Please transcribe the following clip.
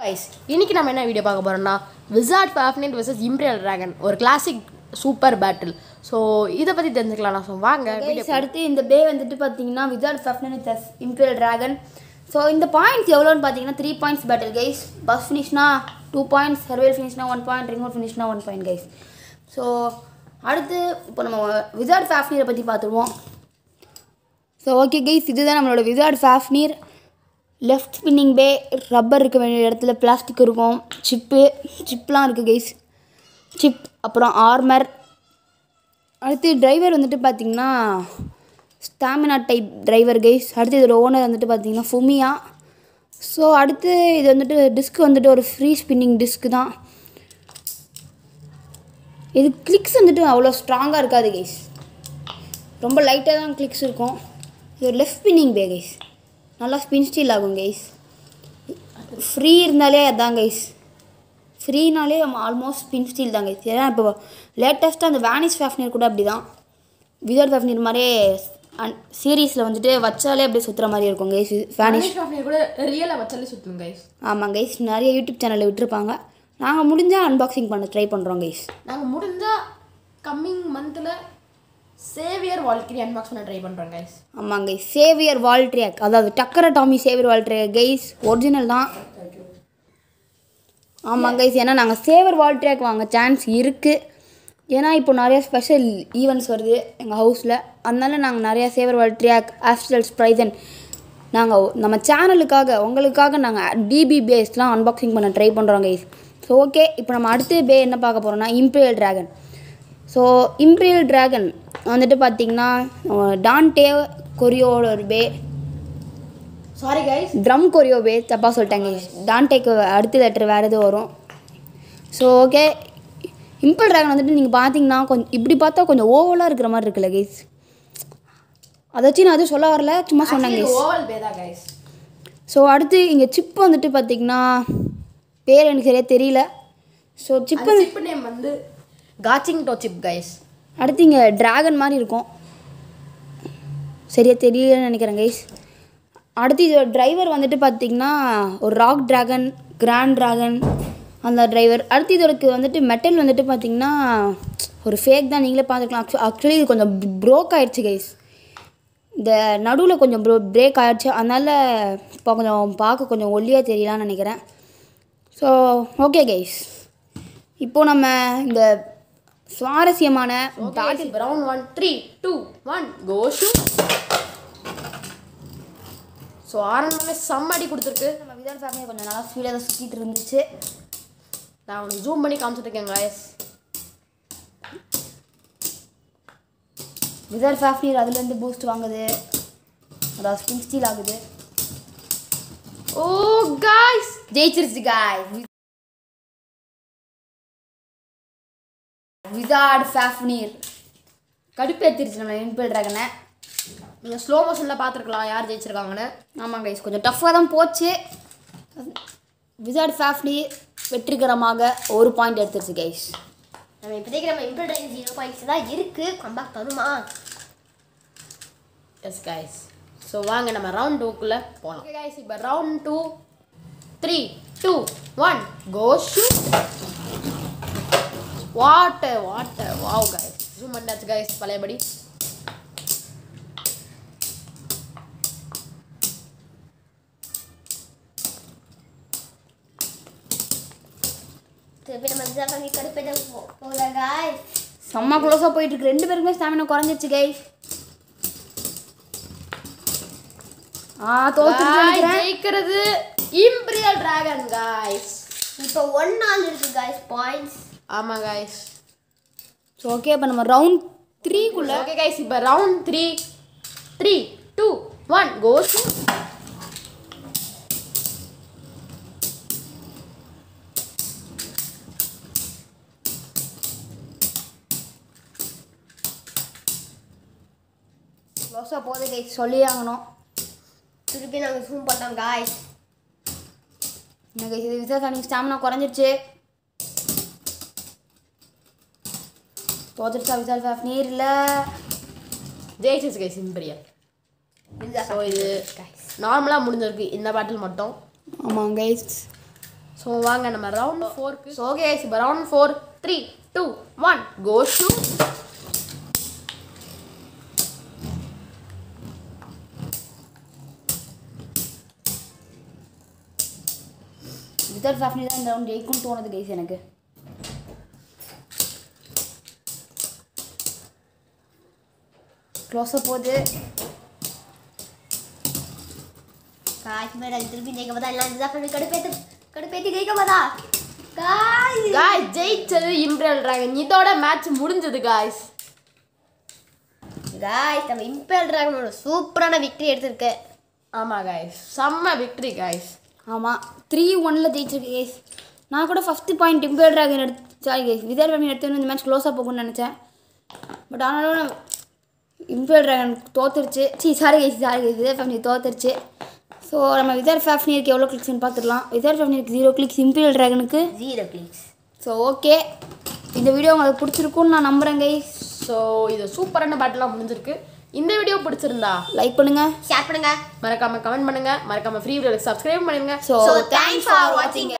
guys இன்னைக்கு நம்ம என்ன வீடியோ பார்க்க போறோம்னா wizard Fafnir vs imperial dragon ஒரு கிளாசிக் சூப்பர் பேட்டில் ஸோ இதை பற்றி தெரிஞ்சுக்கலாம் நான் ஸோ வாங்க வீடியோ Guys, அடுத்து இந்த பே வந்துட்டு பார்த்தீங்கன்னா wizard Fafnir with imperial dragon so இந்த பாயிண்ட்ஸ் எவ்வளோன்னு பார்த்தீங்கன்னா three points battle guys burst ஃபினிஷ்னா டூ பாயிண்ட்ஸ் சர்வேல் ஃபினிஷ்னா ஒன் பாயிண்ட் ரிமோட் ஃபினிஷ்னா ஒன் பாயிண்ட் கைஸ் ஸோ அடுத்து இப்போ நம்ம விசார்ட் ஃபேஃப்னீரை பற்றி பார்த்துருவோம் ஸோ ஓகே கைஸ் இதுதான் நம்மளோட wizard Fafnir left spinning bey rubber இருக்க வேண்டிய இடத்துல பிளாஸ்டிக் இருக்கும் சிப்பு சிப்லாம் இருக்குது கைஸ் சிப் அப்புறம் ஆர்மர் அடுத்து டிரைவர் வந்துட்டு பார்த்தீங்கன்னா ஸ்டாமினா டைப் டிரைவர் கைஸ் அடுத்து இதோட ஓனர் வந்துட்டு பார்த்தீங்கன்னா ஃபுமியா ஸோ அடுத்து இது வந்துட்டு டிஸ்க் வந்துட்டு ஒரு ஃப்ரீ ஸ்பின்னிங் டிஸ்க் தான் இது கிளிக்ஸ் வந்துட்டு அவ்வளோ ஸ்ட்ராங்காக இருக்காது கைஸ் ரொம்ப லைட்டாக தான் கிளிக்ஸ் இருக்கும் இது ஒரு லெஃப்ட் ஸ்பின்னிங் பே கைஸ் நல்லா ஸ்பின் ஸ்டீல் ஆகும் கைஸ் ஃப்ரீ இருந்தாலே அதான் கைஸ் ஃப்ரீனாலே ஆல்மோஸ்ட் ஸ்பின் ஸ்டீல் தான் கைஸ் ஏன்னா இப்போ லேட்டஸ்ட்டாக அந்த வேனிஷ் ஃபேஃப்னியர் கூட அப்படி தான் விதர் ஃபேஃப்னியர் மாதிரியே சீரீஸில் வந்துட்டு வச்சாலே அப்படியே சுற்றுற மாதிரி இருக்கும் கைஸ் வேனிஷ் ஃபேஃப்னேட் கூட ரியலாக வச்சாலே சுற்றணும் கைஸ் ஆமாம் கைஸ் நிறைய யூடியூப் சேனலில் விட்டுருப்பாங்க நாங்கள் முடிஞ்சால் அன்பாக்சிங் பண்ண ட்ரை பண்ணுறோம் கைஸ் நாங்கள் முடிஞ்சால் கம்மிங் மந்தில் சேவியர் வால்கிரி அன்பாக்ஸ் பண்ண ட்ரை பண்ணுறோம் கைஸ் ஆமாங்க கைஸ் சேவியர் வால்ட்ரியாக் அதாவது டக்கர dummy saviour Valtryek guys original தான் ஆமாங்க கைஸ் ஏன்னா நாங்கள் சேவர் வால்ட்ரியாக் வாங்க சான்ஸ் இருக்குது ஏன்னா இப்போ நிறைய ஸ்பெஷல் ஈவெண்ட்ஸ் வருது எங்கள் ஹவுஸில் அதனால நாங்கள் நிறையா சேவர் வால்ட்ரியாக் ஆஸ்ட்ரல் ஸ்ப்ரைசன் நாங்கள் நம்ம சேனலுக்காக உங்களுக்காக நாங்கள் டிபி பேஸ்லாம் அன்பாக்சிங் பண்ண ட்ரை பண்ணுறோம் கைஸ் ஸோ ஓகே இப்போ நம்ம அடுத்த பே என்ன பார்க்க போகிறோம்னா imperial dragon so imperial dragon வந்துட்டு பார்த்தீங்கன்னா டான்டே கொரியோட ஒரு bey sorry guys drum Koryo bey தப்பாக சொல்லிட்டாங்க டான்டேக்கு அடுத்த லெட்டர் வேறு எதுவும் வரும் ஸோ ஓகே இம்பல் டிராகன் வந்துட்டு நீங்கள் பார்த்தீங்கன்னா கொஞ்சம் இப்படி பார்த்தா கொஞ்சம் ஓவலாக இருக்கிற மாதிரி இருக்குல்ல கைஸ் அதை வச்சு நான் எதுவும் சொல்ல வரல சும்மா சொன்னேன் கைஸ் ஓவல் பே தான் கைஸ் ஸோ அடுத்து இங்கே சிப் வந்துட்டு பார்த்தீங்கன்னா பேர் எனக்கு சரியாக தெரியல ஸோ சிப் அந்த சிப் நேம் வந்து காச்சிங் டோ சிப் கைஸ் அடுத்து இங்கே டிராகன் மாதிரி இருக்கும் சரியா தெரியலன்னு நினைக்கிறேன் கைஸ் அடுத்து இதோட டிரைவர் வந்துட்டு பார்த்தீங்கன்னா ஒரு ராக் டிராகன் கிராண்ட் டிராகன் அந்த டிரைவர் அடுத்து இதோடக்கு வந்துட்டு மெட்டல் வந்துட்டு பார்த்தீங்கன்னா ஒரு ஃபேக் தான் நீங்களே பார்த்துக்கலாம் ஆக்சுவலி இது கொஞ்சம் ப்ரோக் ஆயிடுச்சு கைஸ் இந்த நடுவில் கொஞ்சம் ப்ரோ பிரேக் ஆயிடுச்சு அதனால் இப்போ கொஞ்சம் பார்க்க கொஞ்சம் ஒல்லியாக தெரியலான்னு நினைக்கிறேன் ஸோ ஓகே கைஸ் இப்போது நம்ம இந்த சுவாரஸ்யமான battle round one three two one go shoot so ஆரம்பமே செம்மடி கொடுத்துருக்கு நம்ம விதார் ஃபேமிலி கொஞ்சம் நல்லா ஸ்பீடாக தான் சுற்றிட்டு இருந்துச்சு நான் உனக்கு ஜூம் பண்ணி காமிச்சிருக்கேன் guys விதார் ஃபேஃப்னீர் அதுலேருந்து பூஸ்ட் வாங்குது அதாவது ஸ்பின் ஸ்டீல் ஆகுது ஓ guys ஜெயிச்சிருச்சு காய் விசார்ட் ஃபேஃப்னீர் கடுப்பேற்றிருச்சு நம்ம இம்பல் ட்ராகனை நீங்கள் ஸ்லோ மோஷனில் பார்த்துருக்கலாம் யார் ஜெயிச்சிருக்காங்கன்னு ஆமாம் கைஸ் கொஞ்சம் டஃப்பாக தான் போச்சு விசார்ட் ஃபேஃப்னீர் வெற்றிகரமாக ஒரு பாயிண்ட் எடுத்துருச்சு கைஸ் நம்ம இப்போதைக்கு நம்ம இம்ப்ரூவ் ஜீரோ பாயிண்ட்ஸ் தான் இருக்கு கம்பேக் தருமா எஸ் guys ஸோ வாங்க நம்ம ரவுண்ட் டூக்குள்ளே போகலாம் ஓகே guys இப்போ round two three two one go shoot what a what a wow guys zoom பண்ணாச்சு guys பழையபடி திருப்பி நம்ம எக்ஸாம் பண்ணி கடுப்பேத போகல காய் செம்ம க்ளோஸாக போயிட்டு இருக்கு ரெண்டு பேருக்குமே ஸ்டாமினா குறைஞ்சிருச்சு கைஸ் ஆ தோத்துட்டு Guys, நினைக்கிறேன் ஜெயிக்கிறது இம்பீரியல் டிராகன் guys இப்போ ஒன் நாள் இருக்கு காய்ஸ் பாயிண்ட்ஸ் ஆமாம் guys ஸோ ஓகே இப்போ நம்ம ரவுண்ட் த்ரீக்குள்ள ஓகே guys இப்போ round three three two one go shoot க்ளோஸாக போகுது கைஸ் சொல்லி ஆகணும் திருப்பி நாங்கள் ஜூம் பண்ணோம் காய்ஸ் எனக்கு இது விசாசானிக்கு ஸ்டாமினா குறைஞ்சிருச்சு தோத்துருச்சா விசால் ஃபேஃப் நீர் இல்லை ஜெயிச்சிச்சு கைஸ் இம்பீரியல் ஸோ இது நார்மலாக முடிஞ்சிருக்கு இந்த பேட்டில் மட்டும் ஆமாம் கைஸ் ஸோ வாங்க நம்ம ரவுண்ட் ஃபோருக்கு ஸோ ஓகே இப்போ round four three two one go shoot விதர் ஃபேஃப்னி தான் இந்த ரவுண்ட் ஜெயிக்கும்னு தோணுது கைஸ் எனக்கு க்ளோஸாக போகுது காய்ச்சி மேல திருப்பி ஜெயிக்க போதா எல்லாம் ரிசர்வ் பண்ணி கடுப்பேத்து கடுப்பேத்தி ஜெயிக்க போதா காய் காய்ஸ் ஜெயிச்சது இம்ப்ரியல் டிராகன் இதோட மேட்ச் முடிஞ்சது காய்ஸ் காய்ஸ் நம்ம இம்பேல் டிராகனோட சூப்பரான விக்டரி எடுத்திருக்கு ஆமாம் காய்ஸ் செம்ம விக்ட்ரி காய்ஸ் ஆமாம் த்ரீ ஒனில் ஜெயிச்சிருக்கு கேஸ் நான் கூட ஃபஸ்ட்டு பாயிண்ட் இம்பேர் ட்ராகன் எடுத்து சாரி கேஸ் விதர் ஃபேமிலி எடுத்து இந்த மேட்ச் க்ளோஸாக போகும்னு நினச்சேன் பட் ஆனாலும் இம்பேர் ட்ராகன் தோத்துருச்சு சி சாரி கேஸ் சாரி கேஸ் விதர் ஃபேமிலி தோத்துருச்சு ஸோ நம்ம விதர் ஃபேஃப்னியருக்கு எவ்வளோ கிளிக்ஸ்னு பார்த்துடலாம் விதர் ஃபேஃப்னியருக்கு ஜீரோ கிளிக்ஸ் இம்பீரியல் ட்ராகனுக்கு ஜீரோ கிளிக்ஸ் ஸோ ஓகே இந்த வீடியோ உங்களுக்கு பிடிச்சிருக்கும்னு நான் நம்புகிறேன் கைஸ் ஸோ இது சூப்பரான பேட்டெலாம் முடிஞ்சிருக்கு இந்த வீடியோ பிடிச்சிருந்தா லைக் பண்ணுங்கள் ஷேர் பண்ணுங்க மறக்காம கமெண்ட் பண்ணுங்க மறக்காம ஃப்ரீ வீடியோக்கு சப்ஸ்கிரைப் பண்ணுங்க so So thanks for watching